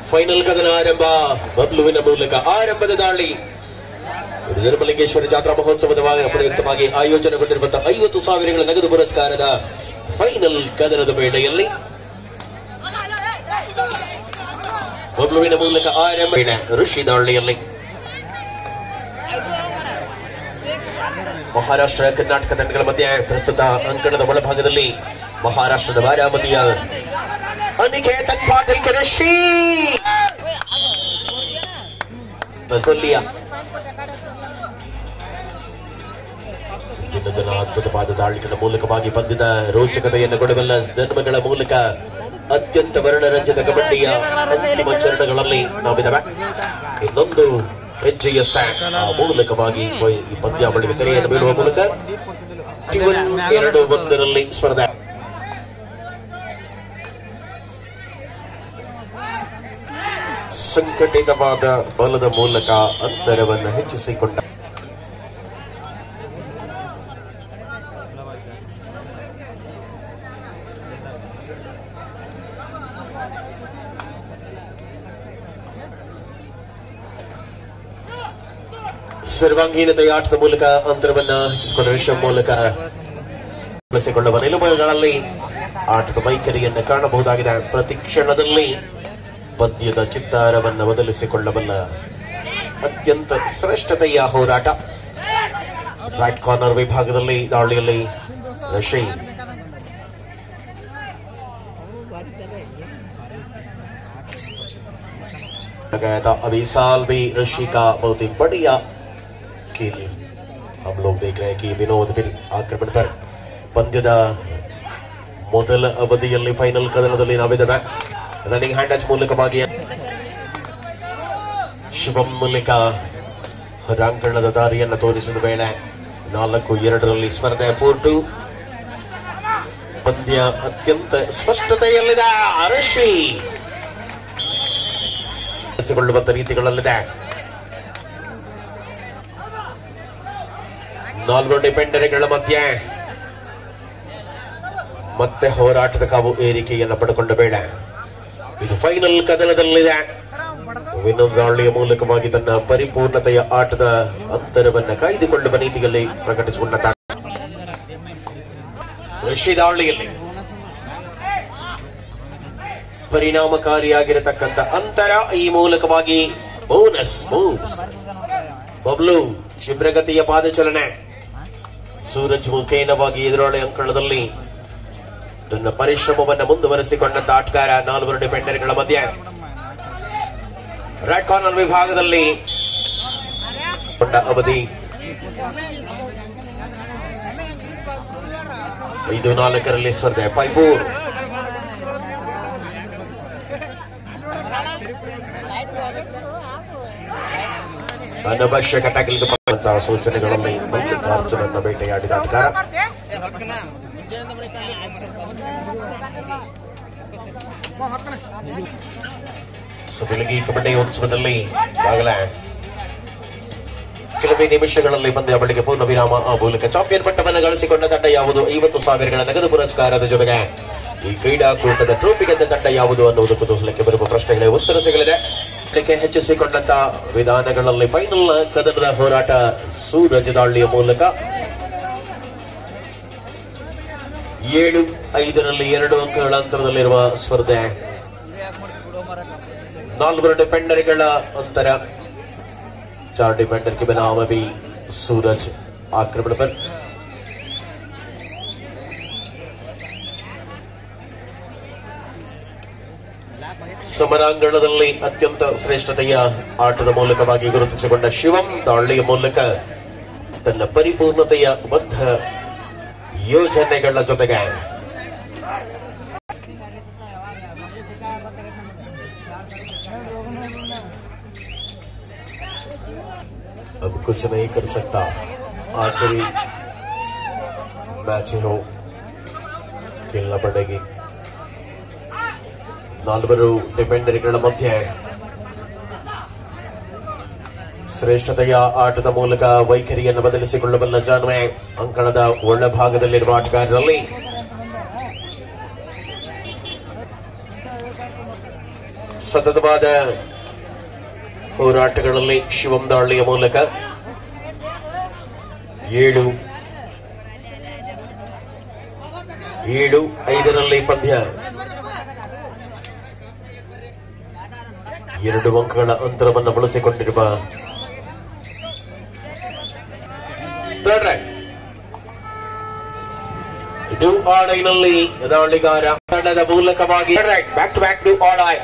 Final ಕದನ ಆರಂಭ ಬಬ್ಲುವಿನ ಮೂಲಕ ಆರಂಭದ ದಾಳಿ ಇದು ನಿರ್ಮಲಿಂಗೇಶ್ವರ ಜಾತ್ರಾ ಮಹೋತ್ಸವದ ವಾ- ಪ್ರಯುಕ್ತವಾಗಿ ಆಯೋಜನೆಗೊಂಡಿರುವಂತಹ ಐವತ್ತು ಸಾವಿರಗಳ ನಗದು ಪುರಸ್ಕಾರದ ಫೈನಲ್ ಕದನದ ಬೇಟೆಯಲ್ಲಿ ಬಬ್ಲುವಿನ ಮೂಲಕ ಆರಂಭ ಋಷಿ ದಾಳಿಯಲ್ಲಿ ಮಹಾರಾಷ್ಟ್ರ ಕರ್ನಾಟಕ ತಂಡಗಳ ಮಧ್ಯೆ ಪ್ರಸ್ತುತ ಅಂಕಣದ ಒಳಭಾಗದಲ್ಲಿ ಮಹಾರಾಷ್ಟ್ರದ ಬಾರಾಮತಿಯ ಅನಿಕೇತನ್ ಪಾಟೀಲ್ ಋಷಿ ಬಸೊಲ್ಲಿಯ ಇನ್ನು ಜನ ಅದ್ಭುತವಾದ ದಾಳಿಗಳ ಮೂಲಕವಾಗಿ ಪಂದ್ಯದ ರೋಚಕತೆಯನ್ನು ಕೊಡಬಲ್ಲ ಧರ್ಮಗಳ ಮೂಲಕ ಅತ್ಯಂತ ವರ್ಣರಂಜಿತ ಕಬಡ್ಡಿಯ ಅಂತಿಮ ಚರಣಗಳಲ್ಲಿ ನಾವಿದ್ದಾವೆ ಇನ್ನೊಂದು ಹೆಜ್ಜೆಯ ಸ್ಟ್ಯಾಂಡ್ ಆ ಮೂಲಕವಾಗಿ ಈ ಪಂದ್ಯಾವಳಿಗೆ ತೆರೆಯನ್ನು ಬೀಳುವ ಮೂಲಕ ಟಿವನ್ ಎರಡು ಒಂದರಲ್ಲಿ ಸ್ಪರ್ಧೆ ಸಂಘಟಿತವಾದ ಬಲದ ಮೂಲಕ ಅಂತರವನ್ನು ಹೆಚ್ಚಿಸಿಕೊಂಡ ಸರ್ವಾಂಗೀನತೆಯ ಆಟದ ಮೂಲಕ ಅಂತರವನ್ನ ಹೆಚ್ಚಿಸಿಕೊಂಡ ವಿಷಯ ಮೂಲಕ ಬಳಸಿಕೊಳ್ಳುವ ನಿಲುವುಗಳಲ್ಲಿ ಆಟದ ವೈಖರಿಯನ್ನು ಕಾಣಬಹುದಾಗಿದೆ ಪ್ರತಿ ಕ್ಷಣದಲ್ಲಿ ಪದ್ಯದ ಚಿತ್ತಾರವನ್ನು ಬದಲಿಸಿಕೊಳ್ಳಬಲ್ಲ ಅತ್ಯಂತ ಶ್ರೇಷ್ಠತೆಯ ಹೋರಾಟ ರೈಟ್ ಕಾರ್ನರ್ ವಿಭಾಗದಲ್ಲಿ ದಾಳಿಯಲ್ಲಿ ರಶಿ गया था अभी साल भी रशी का बहुत ही बढ़िया खेल हम लोग देख रहे हैं कि विनोद फिर आक्रमण पर ಪಂದ್ಯದ ಮೊದಲ ಅವಧಿಯಲ್ಲಿ ಫೈನಲ್ ಕದನದಲ್ಲಿ ನಾವಿದ್ದೇವೆ ರನ್ನಿಂಗ್ ಹ್ಯಾಂಡ್ ಟಚ್ ಮೂಲಕವಾಗಿ ಶಿವಂ ಮೂಲಕ ರಾಂಗಣದ ದಾರಿಯನ್ನು ತೋರಿಸಿದ ವೇಳೆ ನಾಲ್ಕು ಎರಡರಲ್ಲಿ ಸ್ಪರ್ಧೆ ಫೋರ್ ಟು ಪಂದ್ಯ ಅತ್ಯಂತ ಸ್ಪಷ್ಟತೆಯಲ್ಲಿದೆ ಅರಶಿ ಬಳಸಿಕೊಳ್ಳುವಂತ ರೀತಿಗಳಲ್ಲಿದೆ ನಾಲ್ವರು ಡಿಪೆಂಡರಿಗಳ ಮಧ್ಯೆ ಮತ್ತೆ ಹೋರಾಟದ ಕಾವು ಏರಿಕೆಯನ್ನು ಪಡೆಕೊಂಡ ಬೇಡ ಇದು ಫೈನಲ್ ಕದನದಲ್ಲಿದೆ ವಿನೋದ್ ದಾಳಿಯ ಮೂಲಕವಾಗಿ ತನ್ನ ಪರಿಪೂರ್ಣತೆಯ ಆಟದ ಅಂತರವನ್ನು ಕಾಯ್ದುಕೊಳ್ಳುವ ನೀತಿಯಲ್ಲಿ ಪ್ರಕಟಿಸಿಕೊಂಡ ತಂಡ. ಋಷಿ ದಾಳಿಯಲ್ಲಿ ಪರಿಣಾಮಕಾರಿಯಾಗಿರತಕ್ಕಂತ ಅಂತರ ಈ ಮೂಲಕವಾಗಿ ಬೋನಸ್ ಮೂವ್ಸ್ ಬಬ್ಲು ಶಿಬ್ರಗತಿಯ ಪಾದಚಲನೆ ಸೂರಜ್ ಮುಖೇನವಾಗಿ ಎದುರಾಳಿ ಅಂಕಣದಲ್ಲಿ ತನ್ನ ಪರಿಶ್ರಮವನ್ನು ಮುಂದುವರೆಸಿಕೊಂಡಂತ ಆಟಗಾರ ನಾಲ್ವರು ಡಿಪೆಂಡರ್ಗಳ ಮಧ್ಯೆ ರೆಡ್ ಕಾರ್ನರ್ ವಿಭಾಗದಲ್ಲಿ ಕೊಂಡ ಅವಧಿ ಐದು ನಾಲ್ಕರಲ್ಲಿ ಸ್ಪರ್ಧೆ ಫೈವ್ ಫೋರ್ ಅನವಶ್ಯಕ ಟ್ಯಾಕಲ್ಗೆ ಬಂದಂತಹ ಸೂಚನೆಗಳಲ್ಲಿ ಮಲ್ಲಿಕಾರ್ಜುನನ್ನ ಬೇಟೆಯಾಡಿದ ಆಟಗಾರ ಸುಬೆಳಗಿ ಕಬಡ್ಡಿ ಉತ್ಸವದಲ್ಲಿ ಈಗಾಗಲೇ ಕೆಲವೇ ನಿಮಿಷಗಳಲ್ಲಿ ಪಂದ್ಯಾವಳಿಗೆ ಪೂರ್ಣ ವಿರಾಮ ಆ ಮೂಲಕ ಚಾಂಪಿಯನ್ ಪಟ್ಟವನ್ನು ಗಳಿಸಿಕೊಂಡ ತಂಡ ಯಾವುದು ಐವತ್ತು ಸಾವಿರಗಳ ನಗದು ಪುರಸ್ಕಾರದ ಜೊತೆಗೆ ಈ ಕ್ರೀಡಾಕೂಟದ ಟ್ರೋಫಿ ಗೆದ್ದ ತಂಡ ಯಾವುದು ಅನ್ನುವುದು ಕುತೂಹಲಕ್ಕೆ ಬರುವ ಪ್ರಶ್ನೆಗಳಿಗೆ ಉತ್ತರ ಸಿಗಲಿದೆ ಇದಕ್ಕೆ ಹೆಚ್ಚಿಸಿಕೊಂಡಂತ ವಿಧಾನಗಳಲ್ಲಿ ಫೈನಲ್ ಕದನದ ಹೋರಾಟ ಸೂರಜ್ ದಾಳಿಯ ಮೂಲಕ ಏಳು ಐದರಲ್ಲಿ ಎರಡು ಅಂಕಗಳ ಅಂತರದಲ್ಲಿರುವ ಸ್ಪರ್ಧೆ ನಾಲ್ವರು ಡಿಪೆಂಡರ್ಗಳ ಅಂತರ चार डिफेंडर के बनाव में भी सूरज आक्रमण पर ಸಮರಾಂಗಣದಲ್ಲಿ ಅತ್ಯಂತ ಶ್ರೇಷ್ಠತೆಯ ಆಟದ ಮೂಲಕವಾಗಿ ಗುರುತಿಸಿಕೊಂಡ ಶಿವಂ ದಾಳಿಯ ಮೂಲಕ ತನ್ನ ಪರಿಪೂರ್ಣತೆಯ ಬದ್ಧ ಯೋಜನೆಗಳ ಜೊತೆಗೆ अब कुछ नहीं कर सकता आखिरी मैच हो खेलना पड़ेगी ನಾಲ್ವರು ಡಿಪೆಂಡರ್ಗಳ ಮಧ್ಯೆ ಶ್ರೇಷ್ಠತೆಯ ಆಟದ ಮೂಲಕ ವೈಖರಿಯನ್ನು ಬದಲಿಸಿಕೊಳ್ಳಬಲ್ಲ ಜಾನ್ವೆ ಅಂಕಣದ ಒಳಭಾಗದಲ್ಲಿರುವ ಆಟಗಾರರಲ್ಲಿ ಸತತವಾದ ಹೋರಾಟಗಳಲ್ಲಿ ಶಿವಂ ದಾಳಿಯ ಮೂಲಕ ಏಳು ಏಳು ಐದರಲ್ಲಿ ಪಂದ್ಯ ಎರಡು ಅಂಕಗಳ ಅಂತರವನ್ನು ಬಳಸಿಕೊಂಡಿರುವ ಥರ್ಡ್ ರೈಟ್ ಡು ಆಡೈನಲ್ಲಿ ದಾಳಿಗಾರ ತಂಡದ ಮೂಲಕವಾಗಿ back to back do or die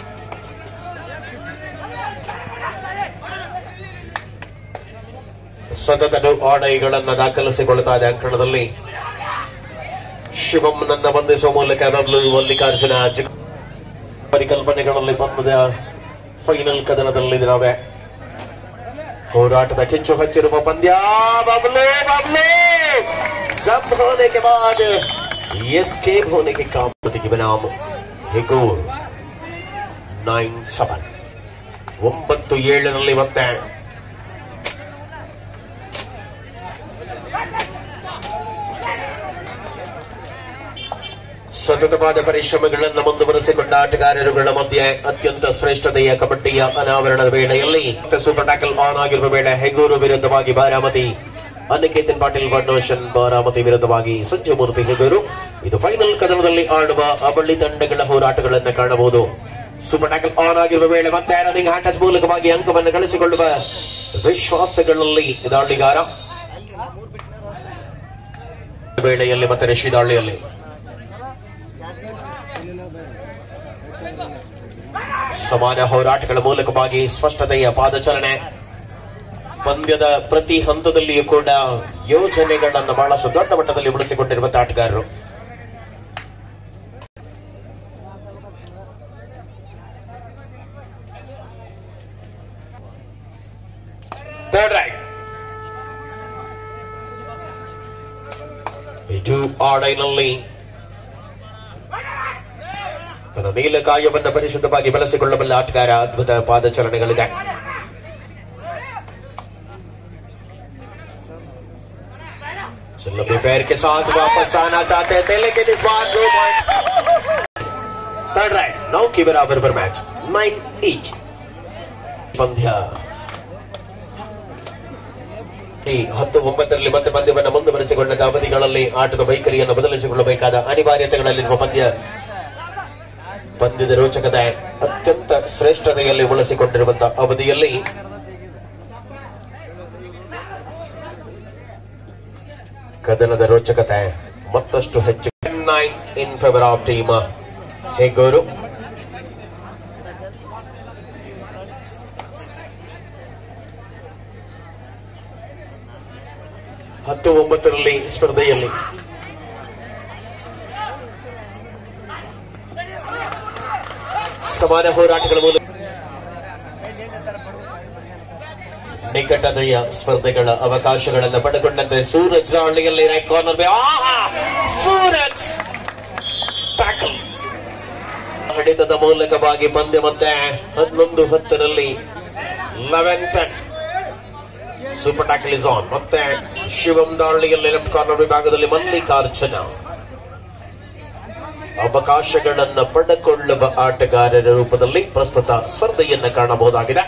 ಸತತ ಡು ಆಡೈಗಳನ್ನ ದಾಖಲಿಸಿಕೊಳ್ತಾ ಇದೆ ಅಂಕಣದಲ್ಲಿ ಶಿವಮ್ಮನನ್ನ ಬಂಧಿಸುವ ಮೂಲಕ ಬಬ್ಲು ಮಲ್ಲಿಕಾರ್ಜುನ ಜಗ- ಪರಿಕಲ್ಪನೆಗಳಲ್ಲಿ ಬಂದ ಫೈನಲ್ ಕದನದಲ್ಲಿ ನಾವೇ ಹೋರಾಟದ ಕಿಚ್ಚು ಹಚ್ಚಿರುವ ಪಂದ್ಯ ಬಬ್ಲು ಬಬ್ಲು जब होने के बाद एस्केप होने के काम की बनाम ಹೆಗೂರ್ ನೈನ್ ಸೆವೆನ್ ಒಂಬತ್ತು ಏಳರಲ್ಲಿ ಮತ್ತೆ ಸತತವಾದ ಪರಿಶ್ರಮಗಳನ್ನು ಮುಂದುವರೆಸಿಕೊಂಡ ಆಟಗಾರರುಗಳ ಮಧ್ಯೆ ಅತ್ಯಂತ ಶ್ರೇಷ್ಠತೆಯ ಕಬಡ್ಡಿಯ ಅನಾವರಣದ ವೇಳೆಯಲ್ಲಿ ಸೂಪರ್ ಟ್ಯಾಕಲ್ ಆನ್ ಆಗಿರುವ ವೇಳೆ ಹೆಗೂರು ವಿರುದ್ಧವಾಗಿ ಬಾರಾಮತಿ ಅನಿಕೇತನ್ ಪಾಟೀಲ್ ಫೌಂಡೇಶನ್ ಬಾರಾಮತಿ ವಿರುದ್ಧವಾಗಿ ಸಂಜಯಮೂರ್ತಿ ಹೆಗೂರು ಇದು ಫೈನಲ್ ಕದನದಲ್ಲಿ ಆಡುವ ಅಬಳ್ಳಿ ತಂಡಗಳ ಹೋರಾಟಗಳನ್ನು ಕಾಣಬಹುದು ಸೂಪರ್ ಟ್ಯಾಕಲ್ ಆನ್ ಆಗಿರುವ ವೇಳೆ ಮತ್ತೆ ರನ್ನಿಂಗ್ ಹ್ಯಾಂಡ್ ಟಚ್ ಮೂಲಕವಾಗಿ ಅಂಕವನ್ನು ಗಳಿಸಿಕೊಳ್ಳುವ ವಿಶ್ವಾಸಗಳಲ್ಲಿ ದಾಳಿಗಾರ ವೇಳೆಯಲ್ಲಿ ಮತ್ತೆ ರಿಷಿ ದಾಳಿಯಲ್ಲಿ ಸಮಾನ ಹೋರಾಟಗಳ ಮೂಲಕವಾಗಿ ಸ್ಪಷ್ಟತೆಯ ಪಾದಚಾಲನೆ ಪಂದ್ಯದ ಪ್ರತಿ ಹಂತದಲ್ಲಿಯೂ ಕೂಡ ಯೋಜನೆಗಳನ್ನು ಬಹಳಷ್ಟು ದೊಡ್ಡ ಮಟ್ಟದಲ್ಲಿ ಉಳಿಸಿಕೊಂಡಿರುವ ಆಟಗಾರರು ಥರ್ಡ್ ರೈಟ್ ಇದು ಆಡೈನಲ್ಲಿ ತನ್ನ ನೀಲ ಕಾಯವನ್ನು ಪರಿಶುದ್ಧವಾಗಿ ಬಳಸಿಕೊಳ್ಳಬಲ್ಲ ಆಟಗಾರ ಅದ್ಭುತ ಪಾದಚಲನೆಗಳಿದೆ लंबे पैर के साथ वापस आना चाहते थे लेकिन इस बार दो पॉइंट थर्ड राइट नौ के बराबर पर मैच नाइन ईच ಪಂದ್ಯ ಈ ಹತ್ತು ಒಂಬತ್ತರಲ್ಲಿ ಮತ್ತೆ ಪಂದ್ಯವನ್ನು ಮುಂದುವರೆಸಿಕೊಂಡ ಅವಧಿಗಳಲ್ಲಿ ಆಟದ ವೈಖರಿಯನ್ನು ಬದಲಿಸಿಕೊಳ್ಳಬೇಕಾದ ಅನಿವಾರ್ಯತೆಗಳಲ್ಲಿರುವ ಪಂದ್ಯ ಪಂದ್ಯದ ರೋಚಕತೆ ಅತ್ಯಂತ ಶ್ರೇಷ್ಠತೆಯಲ್ಲಿ ಉಳಿಸಿಕೊಂಡಿರುವಂತಹ ಅವಧಿಯಲ್ಲಿ ಕದನದ ರೋಚಕತೆ ಮತ್ತಷ್ಟು ಹೆಚ್ಚು nine in favour of team Hegur ಹತ್ತು ಒಂಬತ್ತರಲ್ಲಿ ಸ್ಪರ್ಧೆಯಲ್ಲಿ ಸಮಾನ ಹೋರಾಟಗಳ ಮೂಲಕ ನಿಕಟತೆಯ ಸ್ಪರ್ಧೆಗಳ ಅವಕಾಶಗಳನ್ನು ಪಡೆದುಕೊಂಡಂತೆ ಸೂರಜ್ ಹಳ್ಳಿಯಲ್ಲಿ ಕಾರ್ನರ್ ಸೂರಜ್ ಟ್ಯಾಕಲ್ ಹಿಡಿತದ ಮೂಲಕವಾಗಿ ಪಂದ್ಯ ಮತ್ತೆ ಹನ್ನೊಂದು ಹತ್ತರಲ್ಲಿ eleven ten super tackle is on ಮತ್ತೆ ಶಿವಂ ದಾಳಿಯಲ್ಲಿ ಲೆಫ್ಟ್ ಕಾರ್ನರ್ ವಿಭಾಗದಲ್ಲಿ ಮಲ್ಲಿಕಾರ್ಜುನ ಅವಕಾಶಗಳನ್ನ ಪಡೆದುಕೊಳ್ಳುವ ಆಟಗಾರರ ರೂಪದಲ್ಲಿ ಪ್ರಸ್ತುತ ಸ್ಪರ್ಧೆಯನ್ನ ಕಾಣಬಹುದಾಗಿದೆ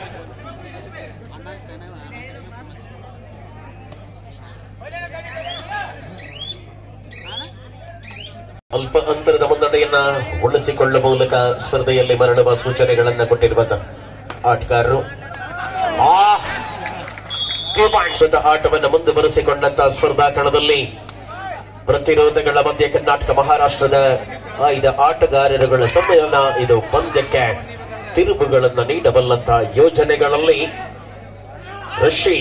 ಅಲ್ಪ ಅಂತರದ ಮುನ್ನಡೆಯನ್ನ ಉಳಿಸಿಕೊಳ್ಳುವ ಮೂಲಕ ಸ್ಪರ್ಧೆಯಲ್ಲಿ ಮರಳುವ ಸೂಚನೆಗಳನ್ನ ಕೊಟ್ಟಿರುವ ಆಟಗಾರರು ಆ two points ಅಂತ ಆಟವನ್ನು ಮುಂದುವರೆಸಿಕೊಂಡಂತ ಸ್ಪರ್ಧಾ ಕಣದಲ್ಲಿ ಪ್ರತಿರೋಧಗಳ ಮಧ್ಯೆ ಕರ್ನಾಟಕ ಮಹಾರಾಷ್ಟ್ರದ ಐದು ಆಟಗಾರರುಗಳ ಸಮ್ಮೇಳನ ಇದು ಪಂದ್ಯಕ್ಕೆ ತಿರುವುಗಳನ್ನ ನೀಡಬಲ್ಲಂತ ಯೋಜನೆಗಳಲ್ಲಿ ಋಷಿ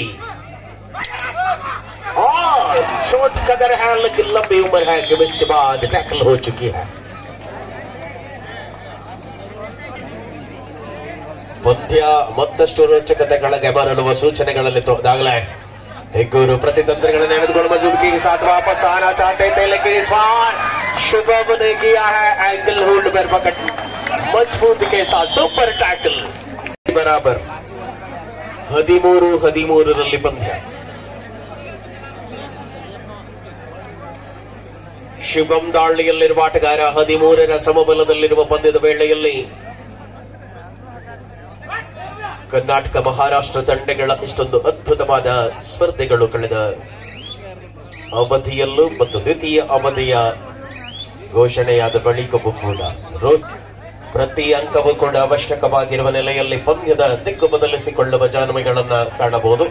और चोट कदर है लेकिन लंबी उम्र है कि इसके बाद टैकल हो चुकी है ಪಂದ್ಯ ಮತ್ತಷ್ಟು ರೋಚಕತೆಗಳಿಗೆ ಬರಳುವ ಸೂಚನೆಗಳಲ್ಲಿ ತೋದಾಗಲೇ ಹೆಗ್ಗೂರು ಪ್ರತಿತಂತ್ರಗಳನ್ನು ಎಳೆದುಕೊಳ್ಳುವ जुड़की साथ वापस आना चाहते थे लेकिन इस बार शुभम ने किया है एंकल होल्ड पर पकड़ मजबूत के साथ सुपर टैकल बराबर ಹದಿಮೂರು ಹದಿಮೂರರಲ್ಲಿ ಪಂದ್ಯ ಶುಭಂ ದಾಳಿಯಲ್ಲಿರುವ ಆಟಗಾರ ಹದಿಮೂರರ ಸಮಬಲದಲ್ಲಿರುವ ಪಂದ್ಯದ ವೇಳೆಯಲ್ಲಿ ಕರ್ನಾಟಕ ಮಹಾರಾಷ್ಟ್ರ ತಂಡಗಳ ಇಷ್ಟೊಂದು ಅದ್ಭುತವಾದ ಸ್ಪರ್ಧೆಗಳು ಕಳೆದ ಅವಧಿಯಲ್ಲೂ ಮತ್ತು ದ್ವಿತೀಯ ಅವಧಿಯ ಘೋಷಣೆಯಾದ ಬಳಿಕವೂ ಕೂಡ ರೋ- ಪ್ರತಿ ಅಂಕವೂ ಕೂಡ ಅವಶ್ಯಕವಾಗಿರುವ ನೆಲೆಯಲ್ಲಿ ಪಂದ್ಯದ ದಿಕ್ಕು ಬದಲಿಸಿಕೊಳ್ಳುವ ಜಾನಮಿಗಳನ್ನ ಕಾಣಬಹುದು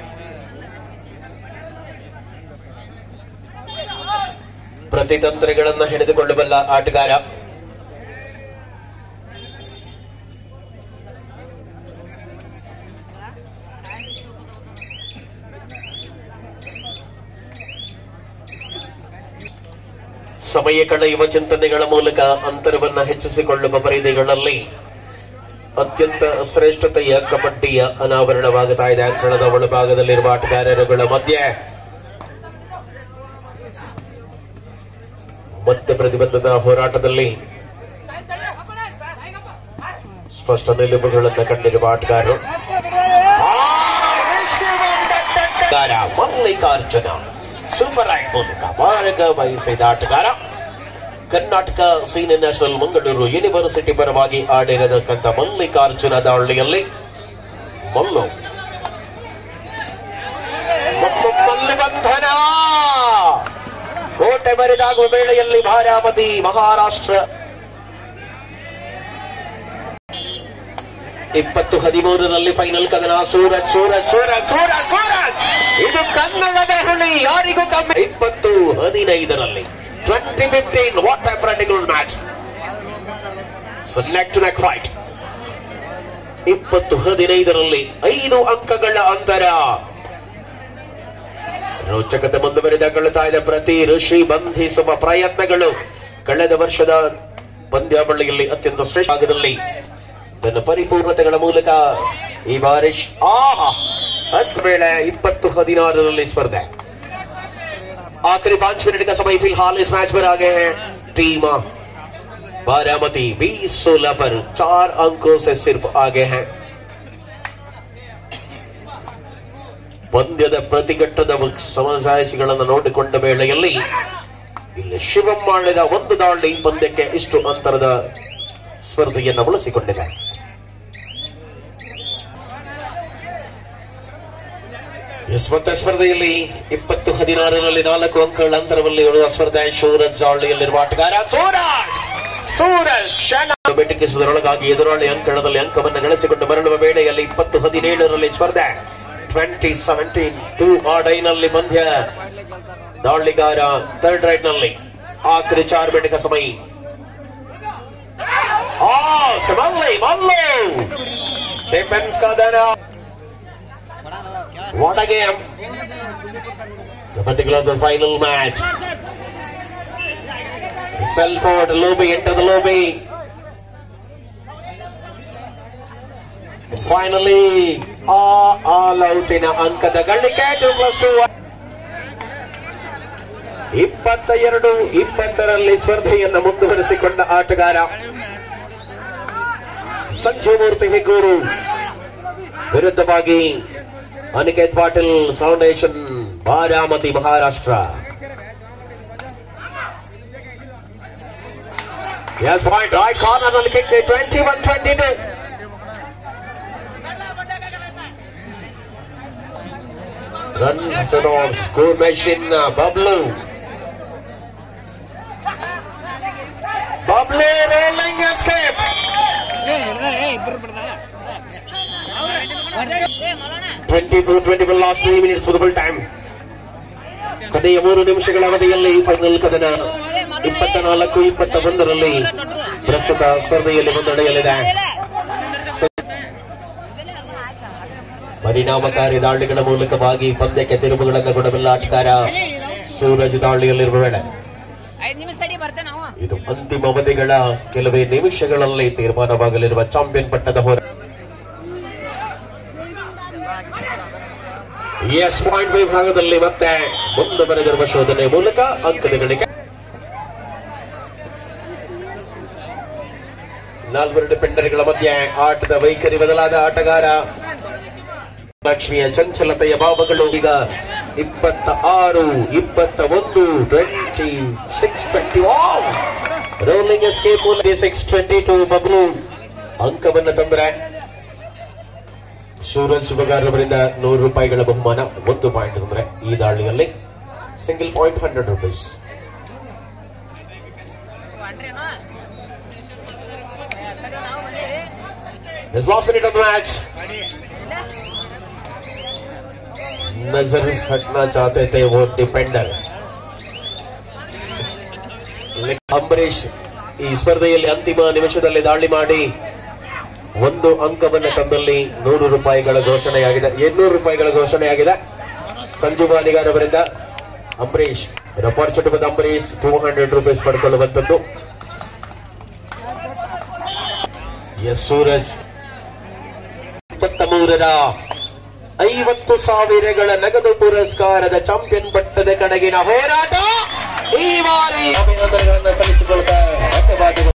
ಪ್ರತಿತಂತ್ರಗಳನ್ನ ಹಿಡಿದುಕೊಳ್ಳಬಲ್ಲ ಆಟಗಾರ ಸಮಯ ಕಳೆಯುವ ಚಿಂತನೆಗಳ ಮೂಲಕ ಅಂತರವನ್ನ ಹೆಚ್ಚಿಸಿಕೊಳ್ಳುವ ಪರಿಧಿಗಳಲ್ಲಿ ಅತ್ಯಂತ ಶ್ರೇಷ್ಠತೆಯ ಕಬಡ್ಡಿಯ ಅನಾವರಣವಾಗುತ್ತಾ ಇದೆ ಅಂಕಣದ ಒಳಭಾಗದಲ್ಲಿರುವ ಆಟಗಾರರುಗಳ ಮಧ್ಯೆ ಮತ್ತೆ ಪ್ರತಿಬದ್ಧದ ಹೋರಾಟದಲ್ಲಿ ಸ್ಪಷ್ಟ ನಿಲುವುಗಳನ್ನು ಕಂಡಿರುವ ಆಟಗಾರರು ಆಟಗಾರ ಮಲ್ಲಿಕಾರ್ಜುನ ಸೂಪರ್ ಆಕ್ಟ್ ಮೂಲಕ ಮಾರ್ಗ ವಹಿಸಿದ ಆಟಗಾರ Karnataka senior national Mangaluru university ಪರವಾಗಿ ಆಡಿರತಕ್ಕಂಥ ಮಲ್ಲಿಕಾರ್ಜುನ ದಾಳಿಯಲ್ಲಿ ಮಲ್ಲು ಮತ್ತು ಮಲ್ಲಬಂಧನ ಕೋಟೆ ಬರಿದಾಗುವ ವೇಳೆಯಲ್ಲಿ ಭಾರಾಮತಿ ಮಹಾರಾಷ್ಟ್ರ ಇಪ್ಪತ್ತು ಹದಿಮೂರರಲ್ಲಿ ಫೈನಲ್ ಕದನ ಸೂರಜ್ ಸೂರಜ್ ಸೂರಜ್ ಸೂರಜ್ ಸೂರಜ್ ಇದು ಕನ್ನಡದ ಹುಳಿ ಯಾರಿಗೂ ಕಮ್ಮಿ ಇಪ್ಪತ್ತು ಹದಿನೈದರಲ್ಲಿ twenty fifteen what practical match so neck to neck fight ಇಪ್ಪತ್ತು ಹದಿನೈದರಲ್ಲಿ ಐದು ಅಂಕಗಳ ಅಂತರ ರೋಚಕತೆ ಮುಂದುವರಿದಾಗೊಳ್ಳುತ್ತಾ ಇದೆ ಪ್ರತಿ ಋಷಿ ಬಂಧಿಸುವ ಪ್ರಯತ್ನಗಳು ಕಳೆದ ವರ್ಷದ ಪಂದ್ಯಾವಳಿಯಲ್ಲಿ ಅತ್ಯಂತ ಶ್ರೇಷ್ಠ ಭಾಗದಲ್ಲಿ ತನ್ನ ಪರಿಪೂರ್ಣತೆಗಳ ಮೂಲಕ ಈ ಬಾರಿ ಶ್- ಆಹಾ ಹತ್ತು ವೇಳೆ ಇಪ್ಪತ್ತು ಹದಿನಾರರಲ್ಲಿ ಸ್ಪರ್ಧೆ आखिरी पांच मिनट का समय फिलहाल इस मैच पर आ गए हैं टीम बारामती बीस सोलह पर चार अंकों से सिर्फ आगे हैं ಪಂದ್ಯದ ಪ್ರತಿಘಟ್ಟದ ಸಮಸಾಯಿಸಿಗಳನ್ನು ನೋಡಿಕೊಂಡ ವೇಳೆಯಲ್ಲಿ ಇಲ್ಲಿ ಶಿವಂ ಮಾಡಿದ ಒಂದು ದಾಳಿ ಪಂದ್ಯಕ್ಕೆ ಇಷ್ಟು ಅಂತರದ ಸ್ಪರ್ಧೆಯನ್ನು ಬಳಸಿಕೊಂಡಿದೆ ಎಸ್ ಮತ್ತೆ ಸ್ಪರ್ಧೆಯಲ್ಲಿ ಇಪ್ಪತ್ತು ಹದಿನಾರರಲ್ಲಿ ನಾಲ್ಕು ಅಂಕಗಳ ಅಂತರದಲ್ಲಿ ಇರುವ ಸ್ಪರ್ಧೆ ಸೂರಜ್ ಜಾಳಿಯಲ್ಲಿರುವ ಆಟಗಾರ ಸೂರಜ್ ಸೂರಜ್ ಕ್ಷಣ ಬೆಟಕಿಸುವುದರೊಳಗಾಗಿ ಎದುರಾಳಿ ಅಂಕಣದಲ್ಲಿ ಅಂಕವನ್ನು ಗಳಿಸಿಕೊಂಡು ಮರಳುವ ವೇಳೆಯಲ್ಲಿ ಇಪ್ಪತ್ತು ಹದಿನೇಳರಲ್ಲಿ ಸ್ಪರ್ಧೆ ಟ್ವೆಂಟಿ ಸೆವೆಂಟೀನ್ ಟೂ ಆಡೈನಲ್ಲಿ ಪಂದ್ಯ ದಾಳಿಗಾರ ಥರ್ಡ್ ರೈಡ್ ನಲ್ಲಿ ಆಖರಿ ಚಾರ್ ಬೆಟಕ ಸಮಯ ಆ ಮಲ್ಲೆ ಮಲ್ಲು ಡಿಫೆನ್ಸ್ ಕಾದನ What a game! The particular the final match. Selford lobby enter the lobby. And finally, all, all out in ಅಂಕದ ಗಳಿಕೆ ಟು ಪ್ಲಸ್ ಟು ಇಪ್ಪತ್ತ ಎರಡು ಇಪ್ಪತ್ತರಲ್ಲಿ ಸ್ಪರ್ಧೆಯನ್ನು ಮುಂದುವರಿಸಿಕೊಂಡ ಆಟಗಾರ ಸಂಜೀವಮೂರ್ತಿ ಹೆಗ್ಗೂರು ವಿರುದ್ಧವಾಗಿ Aniket Patil foundation Baramati Maharashtra S point right corner ನಲ್ಲಿ kick twenty one twenty two run score machine Bablu Bablu rolling escape twenty two twenty one last three minutes full time ಕೊನೆಯ ಮೂರು ನಿಮಿಷಗಳ ಅವಧಿಯಲ್ಲಿ ಫೈನಲ್ ಕದನ ಇಪ್ಪತ್ತ ನಾಲ್ಕು ಇಪ್ಪತ್ತ ಒಂದರಲ್ಲಿ ಪ್ರಸ್ತುತ ಸ್ಪರ್ಧೆಯಲ್ಲಿ ಮುನ್ನಡೆಯಲಿದೆ ಪರಿಣಾಮಕಾರಿ ದಾಳಿಗಳ ಮೂಲಕವಾಗಿ ಪಂದ್ಯಕ್ಕೆ ತಿರುವುಗಳನ್ನು ಕೊಡಬಲ್ಲ ಆಟಗಾರ ಸೂರಜ್ ದಾಳಿಯಲ್ಲಿರುವ ವೇಳೆ ಐದ್ ನಿಮಿಷ ತಡಿ ಬರ್ತೇನೆ ನಾವು ಇದು ಅಂತಿಮ ಅವಧಿಗಳ ಕೆಲವೇ ನಿಮಿಷಗಳಲ್ಲಿ ತೀರ್ಮಾನವಾಗಲಿರುವ ಚಾಂಪಿಯನ್ ಪಟ್ಟದ ಹೋರಾಟ ಎಸ್ ಪಾಯಿಂಟ್ ವಿಭಾಗದಲ್ಲಿ ಮತ್ತೆ ಮುಂದುವರೆದಿರುವ ಶೋಧನೆ ಮೂಲಕ ಅಂಕದ ಗಳಿಕೆ ನಾಲ್ವರು ಡಿಪೆಂಡರ್ಗಳ ಮಧ್ಯೆ ಆಟದ ವೈಖರಿ ಬದಲಾದ ಆಟಗಾರ ಲಕ್ಷ್ಮಿಯ ಚಂಚಲತೆಯ ಭಾವಗಳು ಈಗ ಇಪ್ಪತ್ತ ಆರು ಇಪ್ಪತ್ತ ಒಂದು twenty six twenty rolling escape six twenty two Bablu ಅಂಕವನ್ನು ತಂದ್ರೆ ಸೂರಜ್ ಸುಬಗಾರ್ ಅವರಿಂದ ನೂರು ರೂಪಾಯಿಗಳ ಬಹುಮಾನ ಒಂದು ಪಾಯಿಂಟ್ ಅಂದ್ರೆ ಈ ದಾಳಿಯಲ್ಲಿ ಸಿಂಗಲ್ ಪಾಯಿಂಟ್ ಹಂಡ್ರೆಡ್ ರುಪೀಸ್ ಅಂಟ್ರೇನು ಸರಿ ನಾವು ಬಂದೇವಿ This last minute of the match. नजर हटना चाहते थे वो डिपेंडर ಅಂಬರೀಶ್ ಈ ಸ್ಪರ್ಧೆಯಲ್ಲಿ ಅಂತಿಮ ನಿಮಿಷದಲ್ಲಿ ದಾಳಿ ಮಾಡಿ ಒಂದು ಅಂಕವನ್ನು ತಂದಲ್ಲಿ ನೂರು ರೂಪಾಯಿಗಳ ಘೋಷಣೆಯಾಗಿದೆ ಇನ್ನೂರು ರೂಪಾಯಿಗಳ ಘೋಷಣೆಯಾಗಿದೆ ಸಂಜು ಬಾಲಿಗಾರ್ ಅವರಿಂದ ಅಂಬರೀಶ್ ರಪಾರ್ಚುಟ್ ಬಂದ ಅಂಬರೀಶ್ ಟೂ ಹಂಡ್ರೆಡ್ ರುಪೀಸ್ ಪಡ್ಕೊಳ್ಳುವಂತದ್ದು ಎಸ್ ಸೂರಜ್ ಇಪ್ಪತ್ತ ಮೂರರ ಐವತ್ತು ಸಾವಿರಗಳ ನಗದು ಪುರಸ್ಕಾರದ ಚಾಂಪಿಯನ್ ಪಟ್ಟದ ಕಡೆಗಿನ ಹೋರಾಟ ಈ ಬಾರಿ ಅಭಿನಂದನೆಗಳನ್ನು ಸಲ್ಲಿಸಿಕೊಳ್ತಾ ಧನ್ಯವಾದಗಳು